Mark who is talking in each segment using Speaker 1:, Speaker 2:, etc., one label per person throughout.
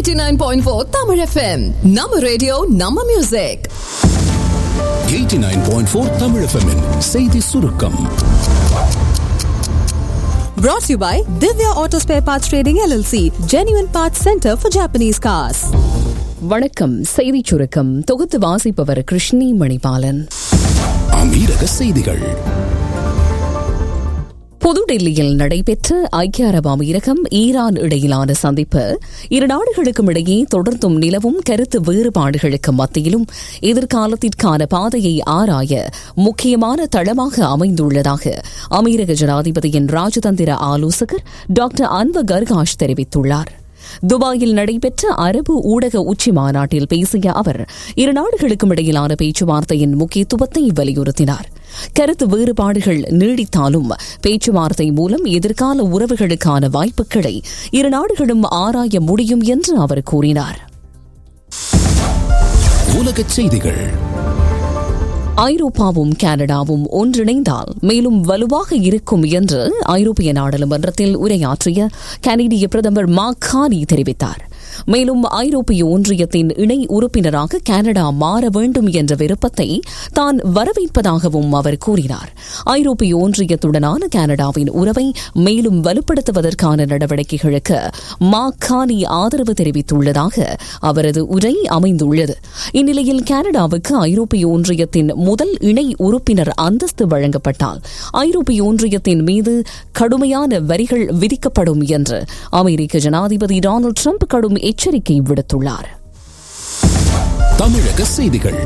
Speaker 1: 89.4 Tamil FM நம்ம radio நம்ம music
Speaker 2: 89.4 தமிழ் FM -இன் செய்தி சுருக்கம்
Speaker 3: Brought to you by Divya Auto Spare Parts Trading LLC, Genuine Parts Center for Japanese Cars.
Speaker 4: வணக்கம் செய்திச் சுருக்கம் தொகுத்து வாசிப்பவர் கிருஷ்ணி மணிபாலன்
Speaker 2: அமீரக செய்திகள்
Speaker 4: புதுடெல்லியில் நடைபெற்ற ஐக்கிய அரபு அமீரகம் ஈரான் இடையிலான சந்திப்பு இரு நாடுகளுக்கும் இடையே தொடர்ந்தும் நிலவும் கருத்து வேறுபாடுகளுக்கு மத்தியிலும் எதிர்காலத்திற்கான பாதையை ஆராய முக்கியமான தளமாக அமைந்துள்ளதாக அமீரக ஜனாதிபதியின் ராஜதந்திர ஆலோசகர் டாக்டர் அன்வ கர்காஷ் தெரிவித்துள்ளார் துபாயில் நடைபெற்ற அரபு ஊடக உச்சி மாநாட்டில் பேசிய அவர் இரு நாடுகளுக்கும் இடையிலான பேச்சுவார்த்தையின் முக்கியத்துவத்தை வலியுறுத்தினார் கருத்து வேறுபாடுகள் நீடித்தாலும் பேச்சுவார்த்தை மூலம் எதிர்கால உறவுகளுக்கான வாய்ப்புகளை இரு நாடுகளும் ஆராய முடியும் என்று அவர் கூறினார்
Speaker 2: உலகச் செய்திகள்
Speaker 4: ஐரோப்பாவும் கனடாவும் ஒன்றிணைந்தால் மேலும் வலுவாக இருக்கும் என்று ஐரோப்பிய நாடாளுமன்றத்தில் உரையாற்றிய கனடிய பிரதமர் மாக்கானி தெரிவித்தார் மேலும் ஐரோப்பிய ஒன்றியத்தின் இணை உறுப்பினராக கனடா மாற வேண்டும் என்ற விருப்பத்தை தான் வரவேற்பதாகவும் அவர் கூறினார் ஐரோப்பிய ஒன்றியத்துடனான கனடாவின் உறவை மேலும் வலுப்படுத்துவதற்கான நடவடிக்கைகளுக்கு மாக்கானி ஆதரவு தெரிவித்துள்ளதாக அவரது உரை அமைந்துள்ளது இந்நிலையில் கனடாவுக்கு ஐரோப்பிய ஒன்றியத்தின் முதல் இணை உறுப்பினர் அந்தஸ்து வழங்கப்பட்டால் ஐரோப்பிய ஒன்றியத்தின் மீது கடுமையான வரிகள் விதிக்கப்படும் என்று அமெரிக்க ஜனாதிபதி டொனால்டு ட்ரம்ப் கடும் எச்சரிக்கை விடுத்துள்ளார்
Speaker 2: தமிழக செய்திகள்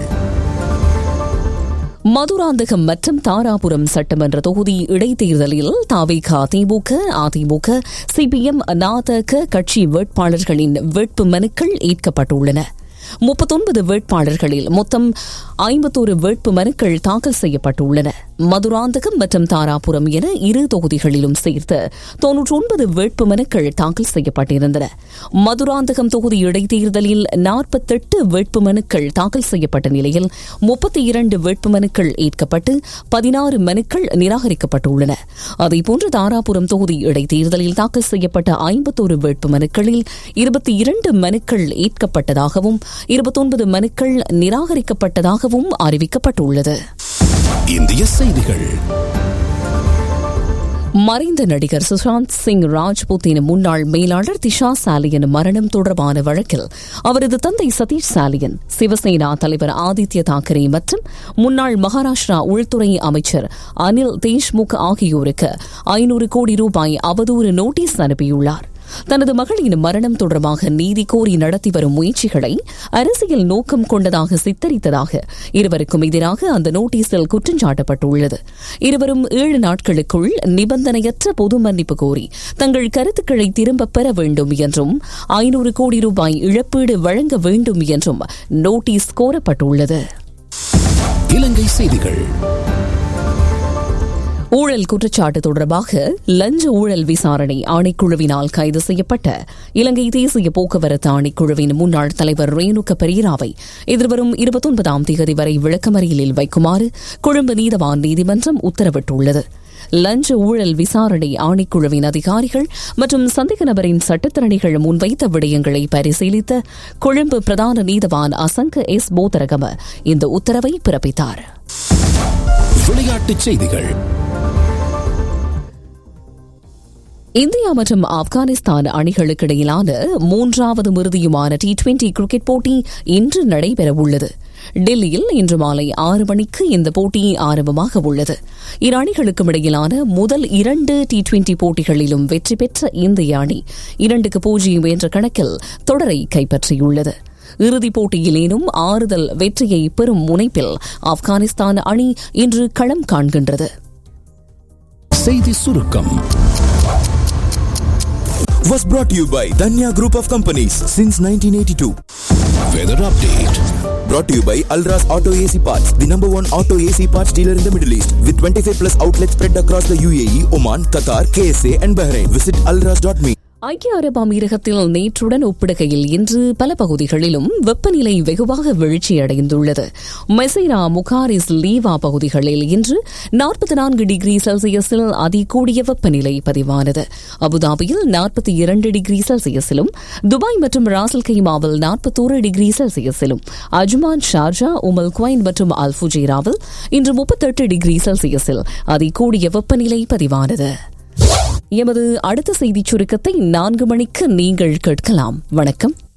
Speaker 4: மதுராந்தகம் மற்றும் தாராபுரம் சட்டமன்ற தொகுதி இடைத்தேர்தலில் தாவிக திமுக அதிமுக சிபிஎம் நாதக கட்சி வேட்பாளர்களின் வேட்பு மனுக்கள் ஏற்கப்பட்டுள்ளன முப்பத்தொன்பது வேட்பாளர்களில் மொத்தம் ஐம்பத்தோரு வேட்பு மனுக்கள் தாக்கல் செய்யப்பட்டுள்ளன மதுராந்தகம் மற்றும் தாராபுரம் என இரு தொகுதிகளிலும் சேர்த்து தொன்னூற்றி ஒன்பது வேட்பு மனுக்கள் தாக்கல் செய்யப்பட்டிருந்தன மதுராந்தகம் தொகுதி இடைத்தேர்தலில் நாற்பத்தெட்டு வேட்பு மனுக்கள் தாக்கல் செய்யப்பட்ட நிலையில் முப்பத்தி இரண்டு வேட்பு மனுக்கள் ஏற்கப்பட்டு பதினாறு மனுக்கள் நிராகரிக்கப்பட்டுள்ளன அதேபோன்று தாராபுரம் தொகுதி இடைத்தேர்தலில் தாக்கல் செய்யப்பட்ட ஐம்பத்தோரு வேட்பு மனுக்களில் இருபத்தி இரண்டு மனுக்கள் ஏற்கப்பட்டதாகவும் இருபத்தொன்பது மனுக்கள் நிராகரிக்கப்பட்டதாகவும் அறிவிக்கப்பட்டுள்ளது
Speaker 2: இந்திய செய்திகள்
Speaker 4: மறைந்த நடிகர் சுஷாந்த் சிங் ராஜ்புத்தின் முன்னாள் மேலாளர் திஷா சாலியன் மரணம் தொடர்பான வழக்கில் அவரது தந்தை சதீஷ் சாலியன் சிவசேனா தலைவர் ஆதித்ய தாக்கரே மற்றும் முன்னாள் மகாராஷ்டிரா உள்துறை அமைச்சர் அனில் தேஷ்முக் ஆகியோருக்கு ஐநூறு கோடி ரூபாய் அவதூறு நோட்டீஸ் அனுப்பியுள்ளார் தனது மகளின் மரணம் தொடர்பாக நீதி கோரி நடத்தி வரும் முயற்சிகளை அரசியல் நோக்கம் கொண்டதாக சித்தரித்ததாக இருவருக்கும் எதிராக அந்த நோட்டீஸில் குற்றஞ்சாட்டப்பட்டுள்ளது இருவரும் ஏழு நாட்களுக்குள் நிபந்தனையற்ற பொது மன்னிப்பு கோரி தங்கள் கருத்துக்களை திரும்பப் பெற வேண்டும் என்றும் ஐநூறு கோடி ரூபாய் இழப்பீடு வழங்க வேண்டும் என்றும் நோட்டீஸ் கோரப்பட்டுள்ளது
Speaker 2: இலங்கை செய்திகள்
Speaker 4: ஊழல் குற்றச்சாட்டு தொடர்பாக லஞ்ச ஊழல் விசாரணை ஆணைக்குழுவினால் கைது செய்யப்பட்ட இலங்கை தேசிய போக்குவரத்து ஆணைக்குழுவின் முன்னாள் தலைவர் ரேணுக பெரீராவை எதிர்வரும் இருபத்தொன்பதாம் தேதி வரை விளக்கமறியலில் வைக்குமாறு கொழும்பு நீதவான் நீதிமன்றம் உத்தரவிட்டுள்ளது லஞ்ச ஊழல் விசாரணை ஆணைக்குழுவின் அதிகாரிகள் மற்றும் சந்தேக நபரின் சட்டத்திறனிகள் முன்வைத்த விடயங்களை பரிசீலித்த கொழும்பு பிரதான நீதவான் அசங்க எஸ் போதரகம இந்த உத்தரவை பிறப்பித்தார்
Speaker 2: விளையாட்டுச் செய்திகள்
Speaker 4: இந்தியா மற்றும் ஆப்கானிஸ்தான் அணிகளுக்கு இடையிலான மூன்றாவது இறுதியுமான டி டுவெண்டி கிரிக்கெட் போட்டி இன்று நடைபெறவுள்ளது டெல்லியில் இன்று மாலை ஆறு மணிக்கு இந்த போட்டி ஆரம்பமாக உள்ளது இரு அணிகளுக்கும் இடையிலான முதல் இரண்டு டி டுவெண்டி போட்டிகளிலும் வெற்றி பெற்ற இந்திய அணி இரண்டுக்கு பூஜ்ஜியம் என்ற கணக்கில் தொடரை கைப்பற்றியுள்ளது இறுதிப் போட்டியிலேனும் ஆறுதல் வெற்றியை பெறும் முனைப்பில் ஆப்கானிஸ்தான் அணி இன்று களம் காண்கின்றது
Speaker 2: செய்தி சுருக்கம்
Speaker 5: was brought to you by Danya Group of Companies since 1982.
Speaker 2: Weather update
Speaker 5: Brought to you by Alras Auto AC Parts, the number one auto AC parts dealer in the Middle East, with 25 plus outlets spread across the UAE, Oman, Qatar, KSA, and Bahrain. Visit alras.me.
Speaker 4: ஐக்கிய அரபு அமீரகத்தில் நேற்றுடன் ஒப்பிடுகையில் இன்று பல பகுதிகளிலும் வெப்பநிலை வெகுவாக வீழ்ச்சியடைந்துள்ளது மெசைரா முகாரிஸ் லீவா பகுதிகளில் இன்று நாற்பத்தி நான்கு டிகிரி செல்சியஸில் அதிகூடிய வெப்பநிலை பதிவானது அபுதாபியில் நாற்பத்தி இரண்டு டிகிரி செல்சியஸிலும் துபாய் மற்றும் ராசல் கைமாவில் நாற்பத்தோரு டிகிரி செல்சியஸிலும் அஜ்மான் ஷார்ஜா உமல் குவைன் மற்றும் அல்புஜேராவில் இன்று முப்பத்தெட்டு டிகிரி செல்சியஸில் அதிகூடிய வெப்பநிலை பதிவானது எமது அடுத்த செய்திச் சுருக்கத்தை நான்கு மணிக்கு நீங்கள் கேட்கலாம் வணக்கம்